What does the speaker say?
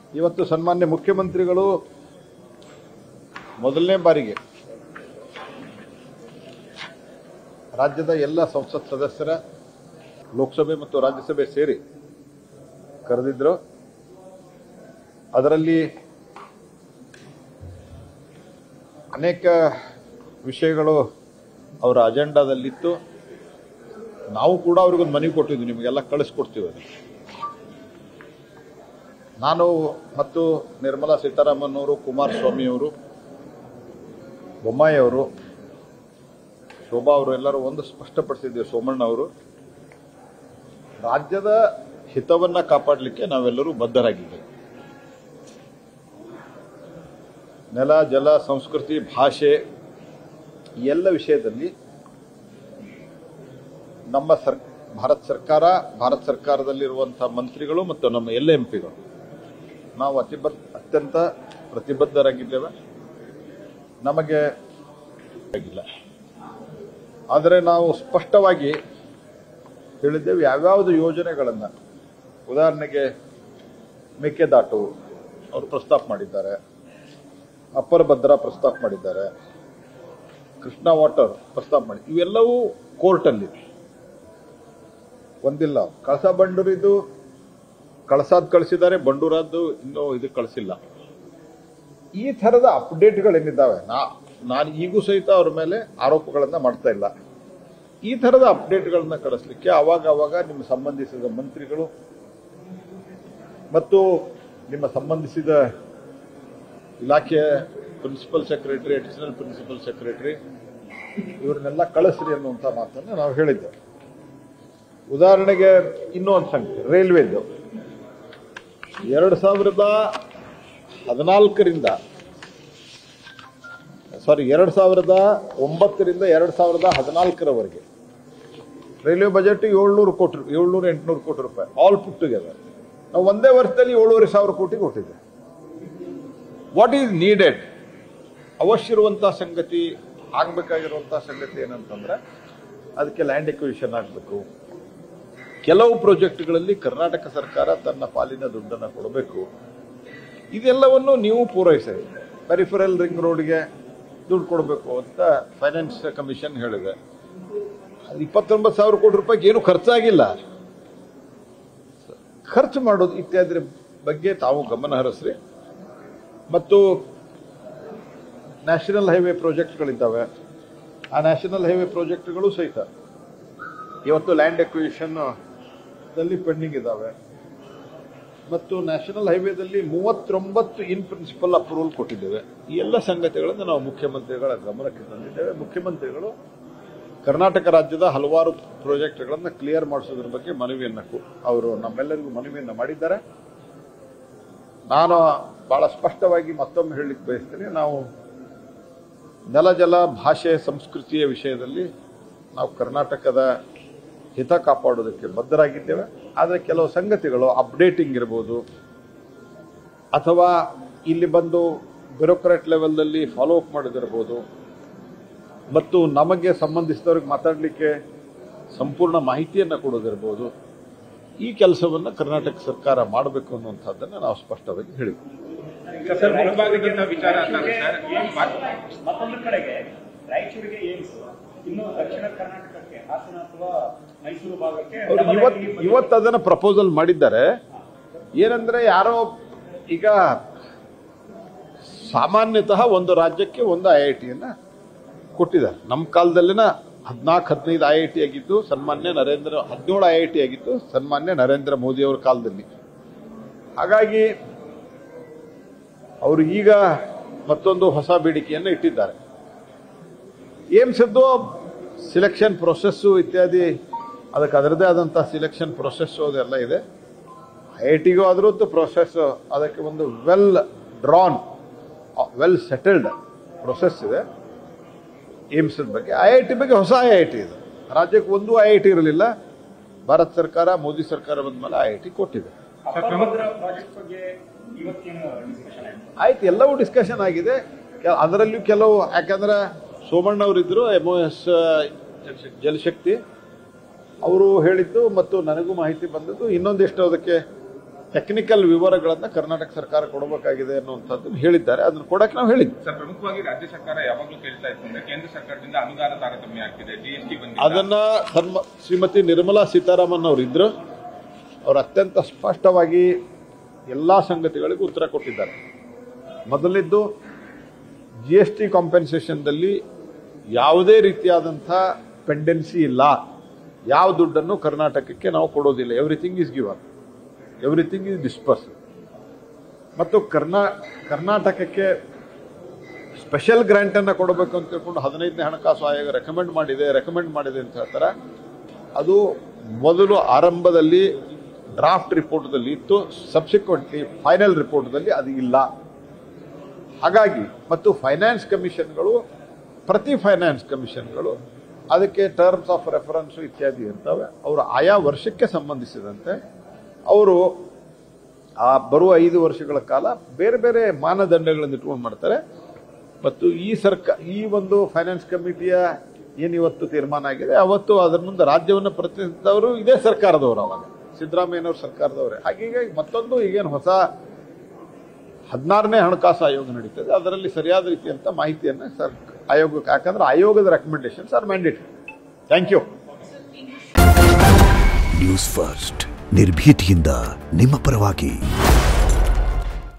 ಇವತ್ತು ಸನ್ಮಾನ್ಯ ಮುಖ್ಯಮಂತ್ರಿಗಳು ಮೊದಲನೇ ಬಾರಿಗೆ ರಾಜ್ಯದ ಎಲ್ಲ ಸಂಸತ್ ಸದಸ್ಯರ ಲೋಕಸಭೆ ಮತ್ತು ರಾಜ್ಯಸಭೆ ಸೇರಿ ಕರೆದಿದ್ರು ಅದರಲ್ಲಿ ಅನೇಕ ವಿಷಯಗಳು ಅವರ ಅಜೆಂಡಾದಲ್ಲಿತ್ತು ನಾವು ಕೂಡ ಅವ್ರಿಗೊಂದು ಮನವಿ ಕೊಟ್ಟಿದ್ವಿ ನಿಮಗೆಲ್ಲ ಕಳಿಸ್ಕೊಡ್ತೀವಿ ಅದು ನಾನು ಮತ್ತು ನಿರ್ಮಲಾ ಸೀತಾರಾಮನ್ ಅವರು ಕುಮಾರಸ್ವಾಮಿ ಅವರು ಬೊಮ್ಮಾಯಿ ಅವರು ಶೋಭಾ ಅವರು ಎಲ್ಲರೂ ಒಂದು ಸ್ಪಷ್ಟಪಡಿಸಿದ್ದೀವಿ ಸೋಮಣ್ಣ ಅವರು ರಾಜ್ಯದ ಹಿತವನ್ನ ಕಾಪಾಡಲಿಕ್ಕೆ ನಾವೆಲ್ಲರೂ ಬದ್ಧರಾಗಿದ್ದೇವೆ ನೆಲ ಜಲ ಸಂಸ್ಕೃತಿ ಭಾಷೆ ಈ ಎಲ್ಲ ವಿಷಯದಲ್ಲಿ ನಮ್ಮ ಸರ್ ಭಾರತ ಸರ್ಕಾರ ಭಾರತ ಸರ್ಕಾರದಲ್ಲಿರುವಂತಹ ಮಂತ್ರಿಗಳು ಮತ್ತು ನಮ್ಮ ಎಲ್ಲ ಎಂ ಪಿಗಳು ನಾವು ಅತಿಬದ್ ಅತ್ಯಂತ ಪ್ರತಿಬದ್ಧರಾಗಿದ್ದೇವೆ ನಮಗೆ ಆಗಿಲ್ಲ ಆದರೆ ನಾವು ಸ್ಪಷ್ಟವಾಗಿ ಹೇಳಿದ್ದೇವೆ ಯಾವ್ಯಾವುದು ಯೋಜನೆಗಳನ್ನು ಉದಾಹರಣೆಗೆ ಮೇಕೆದಾಟು ಅವರು ಪ್ರಸ್ತಾಪ ಮಾಡಿದ್ದಾರೆ ಅಪ್ಪರ ಭದ್ರಾ ಪ್ರಸ್ತಾಪ ಮಾಡಿದ್ದಾರೆ ಕೃಷ್ಣಾ ವಾಟರ್ ಪ್ರಸ್ತಾಪ ಮಾಡಿ ಇವೆಲ್ಲವೂ ಕೋರ್ಟಲ್ಲಿ ಒಂದಿಲ್ಲ ಕಳಸ ಬಂಡೂರಿದು ಕಳಸಾದ್ ಕಳಿಸಿದ್ದಾರೆ ಬಂಡೂರದ್ದು ಇನ್ನೂ ಇದು ಕಳಿಸಿಲ್ಲ ಈ ಥರದ ಅಪ್ಡೇಟ್ಗಳೇನಿದ್ದಾವೆ ನಾ ನಾನು ಈಗೂ ಸಹಿತ ಅವ್ರ ಮೇಲೆ ಆರೋಪಗಳನ್ನ ಮಾಡ್ತಾ ಇಲ್ಲ ಈ ಥರದ ಅಪ್ಡೇಟ್ಗಳನ್ನ ಕಳಿಸ್ಲಿಕ್ಕೆ ಅವಾಗ ಅವಾಗ ನಿಮ್ಮ ಸಂಬಂಧಿಸಿದ ಮಂತ್ರಿಗಳು ಮತ್ತು ನಿಮ್ಮ ಸಂಬಂಧಿಸಿದ ಇಲಾಖೆಯ principal secretary additional principal secretary ಇವ್ರನ್ನೆಲ್ಲ ಕಳಿಸ್ರಿ ಅನ್ನುವಂಥ ಮಾತನ್ನು ನಾವು ಹೇಳಿದ್ದೆ ಉದಾಹರಣೆಗೆ ಇನ್ನೂ ಒಂದು ಸಂಗತಿ ರೈಲ್ವೆದು ಎರಡು ಸಾವಿರದ ಹದಿನಾಲ್ಕರಿಂದ ಸಾರಿ ಎರಡು ಸಾವಿರದ ಒಂಬತ್ತರಿಂದ ಎರಡು ಸಾವಿರದ ಹದಿನಾಲ್ಕರವರೆಗೆ ರೈಲ್ವೆ ಬಜೆಟ್ ಏಳ್ನೂರು ಕೋಟಿ ಏಳ್ನೂರು ಎಂಟುನೂರು ಕೋಟಿ ರೂಪಾಯಿ ಆಲ್ ಪುಟ್ ಟುಗೆದರ್ ನಾವು ಒಂದೇ ವರ್ಷದಲ್ಲಿ ಏಳೂವರೆ ಸಾವಿರ ಕೋಟಿ ಕೊಟ್ಟಿದ್ದೆ ವಾಟ್ ಈಸ್ ನೀಡೆಡ್ ಅವಶ್ಯ ಇರುವಂತಹ ಸಂಗತಿ ಆಗ್ಬೇಕಾಗಿರುವಂತಹ ಸಂಗತಿ ಏನಂತಂದ್ರೆ ಅದಕ್ಕೆ ಲ್ಯಾಂಡ್ ಎಕ್ವಿಷನ್ ಆಗಬೇಕು ಕೆಲವು ಪ್ರಾಜೆಕ್ಟ್ಗಳಲ್ಲಿ ಕರ್ನಾಟಕ ಸರ್ಕಾರ ತನ್ನ ಪಾಲಿನ ದುಡ್ಡನ್ನು ಕೊಡಬೇಕು ಇದೆಲ್ಲವನ್ನು ನೀವು ಪೂರೈಸಿರಿ ಪೆರಿಫರಲ್ ರಿಂಗ್ ರೋಡ್ಗೆ ದುಡ್ಡು ಕೊಡಬೇಕು ಅಂತ ಫೈನಾನ್ಸ್ ಕಮಿಷನ್ ಹೇಳಿದೆ ಅದು ಇಪ್ಪತ್ತೊಂಬತ್ತು ಸಾವಿರ ಕೋಟಿ ರೂಪಾಯಿಗೆ ಏನು ಖರ್ಚಾಗಿಲ್ಲ ಖರ್ಚು ಮಾಡೋದು ಇತ್ಯಾದಿ ಬಗ್ಗೆ ತಾವು ಗಮನ ಹರಿಸ್ರಿ ಮತ್ತು ನ್ಯಾಷನಲ್ ಹೈವೇ ಪ್ರಾಜೆಕ್ಟ್ಗಳಿದ್ದಾವೆ ಆ ನ್ಯಾಷನಲ್ ಹೈವೇ ಪ್ರಾಜೆಕ್ಟ್ಗಳು ಸಹಿತ ಇವತ್ತು ಲ್ಯಾಂಡ್ ಎಕ್ವಿಷನ್ ದಲ್ಲಿ ಪೆಂಡಿಂಗ್ ಇದ್ದಾವೆ ಮತ್ತು ನ್ಯಾಷನಲ್ ಹೈವೇದಲ್ಲಿ ಮೂವತ್ತೊಂಬತ್ತು ಇನ್ ಪ್ರಿನ್ಸಿಪಲ್ ಅಪ್ರೂವಲ್ ಕೊಟ್ಟಿದ್ದೇವೆ ಈ ಎಲ್ಲ ಸಂಗತಿಗಳನ್ನು ನಾವು ಮುಖ್ಯಮಂತ್ರಿಗಳ ಗಮನಕ್ಕೆ ತಂದಿದ್ದೇವೆ ಮುಖ್ಯಮಂತ್ರಿಗಳು ಕರ್ನಾಟಕ ರಾಜ್ಯದ ಹಲವಾರು ಪ್ರಾಜೆಕ್ಟ್ಗಳನ್ನು ಕ್ಲಿಯರ್ ಮಾಡಿಸೋದ್ರ ಬಗ್ಗೆ ಮನವಿಯನ್ನು ಕೊ- ಅವರು ನಮ್ಮೆಲ್ಲರಿಗೂ ಮನವಿಯನ್ನು ಮಾಡಿದ್ದಾರೆ ನಾನು ಬಹಳ ಸ್ಪಷ್ಟವಾಗಿ ಮತ್ತೊಮ್ಮೆ ಹೇಳಲಿಕ್ಕೆ ಬಯಸ್ತೇನೆ ನಾವು ನೆಲ ಜಲ ಭಾಷೆ ಸಂಸ್ಕೃತಿಯ ವಿಷಯದಲ್ಲಿ ನಾವು ಕರ್ನಾಟಕದ ಹಿತ ಕಾಪಾಡೋದಕ್ಕೆ ಬದ್ಧರಾಗಿದ್ದೇವೆ ಆದರೆ ಕೆಲವು ಸಂಗತಿಗಳು ಅಪ್ಡೇಟಿಂಗ್ ಇರ್ಬೋದು ಅಥವಾ ಇಲ್ಲಿ ಬಂದು ಬ್ಯೂರೋಕ್ರಾಟ್ ಲೆವೆಲ್ನಲ್ಲಿ ಫಾಲೋ ಅಪ್ ಮಾಡೋದಿರ್ಬೋದು ಮತ್ತು ನಮಗೆ ಸಂಬಂಧಿಸಿದವ್ರಿಗೆ ಮಾತಾಡಲಿಕ್ಕೆ ಸಂಪೂರ್ಣ ಮಾಹಿತಿಯನ್ನು ಕೊಡೋದಿರ್ಬೋದು ಈ ಕೆಲಸವನ್ನು ಕರ್ನಾಟಕ ಸರ್ಕಾರ ಮಾಡಬೇಕು ಅನ್ನುವಂಥದ್ದನ್ನು ನಾವು ಸ್ಪಷ್ಟವಾಗಿ ಹೇಳಿದ್ವಿ ಸರ್ ಮುಖ್ಯಮಂತ್ರಿಗಿಂತ ವಿಚಾರ ಅಂತಾರೆ ಸರ್ ಮತ್ತೊಂದು ಕಡೆಗೆ ರಾಯಚೂರಿಗೆ ಏಮ್ಸ್ ಇನ್ನು ದಕ್ಷಿಣ ಕರ್ನಾಟಕಕ್ಕೆ ಹಾಸನ ಅಥವಾ ಮೈಸೂರು ಭಾಗಕ್ಕೆ ಅವರು double ಇವತ್ entry ಇವತ್ತು ಅದನ್ನ ಪ್ರಪೋಸಲ್ ಮಾಡಿದ್ದಾರೆ ಏನಂದ್ರೆ ಯಾರೋ ಈಗ ಸಾಮಾನ್ಯತಃ ಒಂದು ರಾಜ್ಯಕ್ಕೆ ಒಂದು ಐ ಐ ಟಿಯನ್ನ ಕೊಟ್ಟಿದ್ದಾರೆ ನಮ್ಮ ಕಾಲದಲ್ಲಿನ ಹದಿನಾಲ್ಕು ಹದಿನೈದು ಐ ಐ ಟಿ ಆಗಿದ್ದು ಸನ್ಮಾನ್ಯ ನರೇಂದ್ರ ಹದಿನೇಳು ಐ ಐ ಟಿ ಆಗಿತ್ತು ಸನ್ಮಾನ್ಯ ನರೇಂದ್ರ ಮೋದಿ ಅವರ ಕಾಲದಲ್ಲಿ ಹಾಗಾಗಿ ಅವರು ಈಗ ಮತ್ತೊಂದು ಹೊಸ ಬೇಡಿಕೆಯನ್ನು ಇಟ್ಟಿದ್ದಾರೆ ಏಮ್ಸದ್ದು ಸಿಲೆಕ್ಷನ್ ಪ್ರೊಸೆಸ್ಸು ಇತ್ಯಾದಿ ಅದಕ್ಕೆ ಅದರದೇ ಆದಂತಹ ಸಿಲೆಕ್ಷನ್ ಪ್ರೊಸೆಸ್ಸು ಅದೆಲ್ಲ ಇದೆ ಐ ಐ ಟಿಗೂ ಅದರದ್ದು ಪ್ರೊಸೆಸ್ ಅದಕ್ಕೆ ಒಂದು well drawn well settled process ಇದೆ ಏಮ್ಸ್ ಬಗ್ಗೆ ಐ ಐ ಟಿ ಬಗ್ಗೆ ಹೊಸ ಐ ಐ ಟಿ ಇದೆ ರಾಜ್ಯಕ್ಕೆ ಒಂದು ಐ ಐ ಟಿ ಇರಲಿಲ್ಲ ಭಾರತ ಸರ್ಕಾರ ಮೋದಿ ಸರ್ಕಾರ ಬಂದ ಮೇಲೆ ಐ ಐ ಟಿ ಕೊಟ್ಟಿದೆ ಅಪರಭದ್ರ ಪ್ರಾಜೆಕ್ಟ್ ಬಗ್ಗೆ ಇವತ್ತೇನು ಡಿಸ್ಕಷನ್ ಆಯ್ತು ಆಯ್ತು ಎಲ್ಲವೂ ಡಿಸ್ಕಷನ್ ಆಗಿದೆ ಕೆ- ಅದರಲ್ಲಿಯೂ ಕೆಲವು ಯಾಕಂದ್ರೆ ಸೋಮಣ್ಣ ಅವರಿದ್ದರು ಎಮ್ ಎಸ್ ಜಲಶಕ್ತಿ ಅವರು ಹೇಳಿದ್ದು ಮತ್ತು ನನಗೂ ಮಾಹಿತಿ ಬಂದದ್ದು ಇನ್ನೊಂದಿಷ್ಟು ಅದಕ್ಕೆ ಟೆಕ್ನಿಕಲ್ ವಿವರಗಳನ್ನು ಕರ್ನಾಟಕ ಸರ್ಕಾರ ಕೊಡಬೇಕಾಗಿದೆ ಅನ್ನುವಂಥದ್ದನ್ನು ಹೇಳಿದ್ದಾರೆ ಅದನ್ನು ಕೊಡಕ್ಕೆ ನಾವು ಹೇಳಿದ್ವಿ ಸರ್ ಪ್ರಮುಖವಾಗಿ ರಾಜ್ಯ ಸರ್ಕಾರ ಯಾವಾಗಲೂ ಕೇಳ್ತಾ ಇತ್ತು ಅಂದ್ರೆ ಕೇಂದ್ರ ಸರ್ಕಾರದಿಂದ ಅನುದಾನ ತಾರತಮ್ಯ ಆಗ್ತಿದೆ ಜಿಎಸ್ಟಿ ಬಂದಿದೆ ಅದನ್ನ ಸನ್ಮ ಶ್ರೀಮತಿ ನಿರ್ಮಲಾ ಸೀತಾರಾಮನ್ ಅವರು ಇದ್ರು ಅವರು ಅತ್ಯಂತ ಸ್ಪಷ್ಟವಾಗಿ ಎಲ್ಲ ಸಂಗತಿಗಳಿಗೂ ಉತ್ತರ ಕೊಟ್ಟಿದ್ದಾರೆ ಮೊದಲಿದ್ದು ಜಿ ಎಸ್ ಟಿ ಕಾಂಪೆನ್ಸೇಷನ್ದಲ್ಲಿ ಯಾವುದೇ ರೀತಿಯಾದಂಥ ಪೆಂಡೆನ್ಸಿ ಇಲ್ಲ ಯಾವ ದುಡ್ಡನ್ನು ಕರ್ನಾಟಕಕ್ಕೆ ನಾವು ಕೊಡೋದಿಲ್ಲ everything is given everything is disburse ಮತ್ತು ಕರ್ನಾ ಕರ್ನಾಟಕಕ್ಕೆ ಸ್ಪೆಷಲ್ ಗ್ರಾಂಟ್ ಅನ್ನ ಕೊಡಬೇಕು ಅಂತ ತಿಳ್ಕೊಂಡು ಹದಿನೈದನೇ ಹಣಕಾಸು ಆಯೋಗ ರೆಕಮೆಂಡ್ ಮಾಡಿದೆ ರೆಕಮೆಂಡ್ ಮಾಡಿದೆ ಅಂತ ಹೇಳ್ತಾರೆ ಅದು ಮೊದಲು ಆರಂಭದಲ್ಲಿ ಡ್ರಾಫ್ಟ್ ರಿಪೋರ್ಟ್ದಲ್ಲಿ ಇತ್ತು ಸಬ್ಸಿಕ್ವೆಂಟ್ಲಿ ಫೈನಲ್ ರಿಪೋರ್ಟ್ದಲ್ಲಿ ಅದು ಇಲ್ಲ ಹಾಗಾಗಿ ಮತ್ತು ಫೈನಾನ್ಸ್ ಕಮಿಷನ್ಗಳು ಪ್ರತಿ ಫೈನಾನ್ಸ್ ಕಮಿಷನ್ಗಳು ಅದಕ್ಕೆ ಟರ್ಮ್ಸ್ ಆಫ್ ರೆಫರೆನ್ಸ್ ಇತ್ಯಾದಿ ಇರ್ತವೆ ಅವರು ಆಯಾ ವರ್ಷಕ್ಕೆ ಸಂಬಂಧಿಸಿದಂತೆ ಅವರು ಆ ಬರುವ ಐದು ವರ್ಷಗಳ ಕಾಲ ಬೇರೆ ಬೇರೆ ಮಾನದಂಡಗಳನ್ನು ಇಟ್ಕೊಂಡು ಮಾಡ್ತಾರೆ ಮತ್ತು ಈ ಸರ್ಕ ಈ ಒಂದು ಫೈನಾನ್ಸ್ ಕಮಿಟಿಯ ಏನಿವತ್ತು ತೀರ್ಮಾನ ಆಗಿದೆ ಅವತ್ತು ಅದರ ಮುಂದೆ ರಾಜ್ಯವನ್ನು ಪ್ರತಿನಿಧಿಸಿದವರು ಇದೇ ಸರ್ಕಾರದವರು ಅವಾಗ ಸಿದ್ದರಾಮಯ್ಯನವ್ರ ಸರ್ಕಾರದವರೇ ಹಾಗೀಗ ಮತ್ತೊಂದು ಈಗೇನು ಹೊಸ ಹದಿನಾರನೇ ಹಣಕಾಸು ಆಯೋಗ ನಡೀತದೆ ಅದರಲ್ಲಿ ಸರಿಯಾದ ರೀತಿಯಂತ ಮಾಹಿತಿಯನ್ನು ಸರ್ ಆಯೋಗಕ್ಕೆ ಯಾಕಂದ್ರೆ ಆಯೋಗದ recommendations are mandatory thank you news first ನಿರ್ಭೀತಿಯಿಂದ ನಿಮ್ಮ ಪರವಾಗಿ